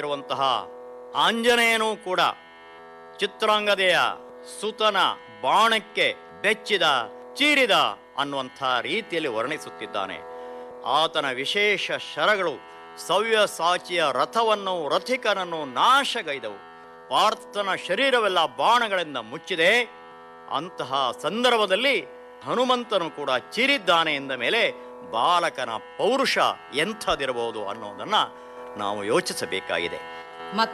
ಇರುವಂತಹ ಆಂಜನೇಯನೂ ಕೂಡ ಚಿತ್ರಾಂಗದೆಯ ಸುತನ ಬಾಣಕ್ಕೆ ಬೆಚ್ಚಿದ ಚೀರಿದ ಅನ್ನುವಂಥ ರೀತಿಯಲ್ಲಿ ವರ್ಣಿಸುತ್ತಿದ್ದಾನೆ ಆತನ ವಿಶೇಷ ಶರಗಳು ಸವ್ಯಸಾಚಿಯ ರಥವನ್ನು ರಥಿಕನನ್ನು ನಾಶಗೈದವು ಪಾರ್ಥನ ಶರೀರವೆಲ್ಲ ಬಾಣಗಳಿಂದ ಮುಚ್ಚಿದೆ ಅಂತಹ ಸಂದರ್ಭದಲ್ಲಿ ಹನುಮಂತನು ಕೂಡ ಚಿರಿದ್ದಾನೆ ಎಂದ ಮೇಲೆ ಬಾಲಕನ ಪೌರುಷ ಎಂಥದಿರಬಹುದು ಅನ್ನೋದನ್ನ ನಾವು ಯೋಚಿಸಬೇಕಾಗಿದೆ